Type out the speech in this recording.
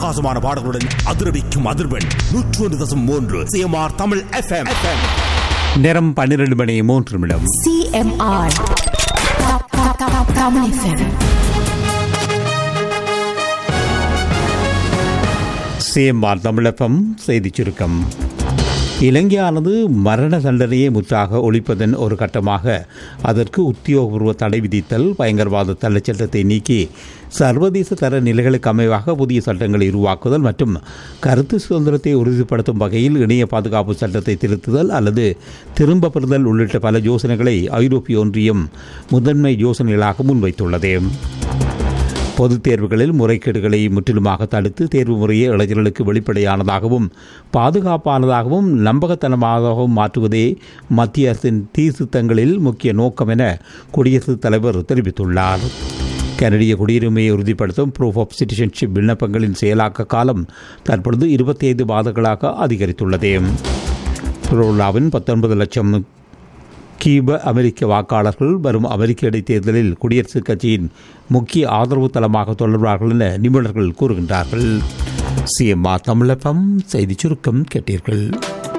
அட்டகாசமான பாடல்களுடன் அதிரவிக்கும் அதிர்வெண் நூற்று ஒன்று தசம் மூன்று சிஎம்ஆர் தமிழ் எஃப்எம் நேரம் பன்னிரண்டு மணி மூன்று நிமிடம் CMR. Top, top, top, Tamil FM. CMR தமிழப்பம் செய்திச் சுருக்கம் இலங்கையானது மரண தண்டனையை முற்றாக ஒழிப்பதன் ஒரு கட்டமாக அதற்கு உத்தியோகபூர்வ தடை விதித்தல் பயங்கரவாத தடைச் சட்டத்தை நீக்கி சர்வதேச தர நிலைகளுக்கு அமைவாக புதிய சட்டங்களை உருவாக்குதல் மற்றும் கருத்து சுதந்திரத்தை உறுதிப்படுத்தும் வகையில் இணைய பாதுகாப்பு சட்டத்தை திருத்துதல் அல்லது திரும்ப பெறுதல் உள்ளிட்ட பல யோசனைகளை ஐரோப்பிய ஒன்றியம் முதன்மை யோசனைகளாக முன்வைத்துள்ளது பொதுத் தேர்வுகளில் முறைகேடுகளை முற்றிலுமாக தடுத்து தேர்வு முறையை இளைஞர்களுக்கு வெளிப்படையானதாகவும் பாதுகாப்பானதாகவும் நம்பகத்தனமாகவும் மாற்றுவதே மத்திய அரசின் தீர்த்திருத்தங்களில் முக்கிய நோக்கம் என குடியரசுத் தலைவர் தெரிவித்துள்ளார் கனடிய குடியுரிமையை உறுதிப்படுத்தும் ப்ரூஃப் ஆஃப் சிட்டிசன்ஷிப் விண்ணப்பங்களின் செயலாக்க காலம் தற்பொழுது இருபத்தி ஐந்து மாதங்களாக அதிகரித்துள்ளது புரோலாவின் பத்தொன்பது லட்சம் கீப அமெரிக்க வாக்காளர்கள் வரும் அமெரிக்க இடைத்தேர்தலில் குடியரசுக் கட்சியின் முக்கிய ஆதரவு தளமாக தொடர்வார்கள் என நிபுணர்கள் கூறுகின்றார்கள் சிஎம்ஆர் தமிழகம் செய்திச் சுருக்கம் கேட்டீர்கள்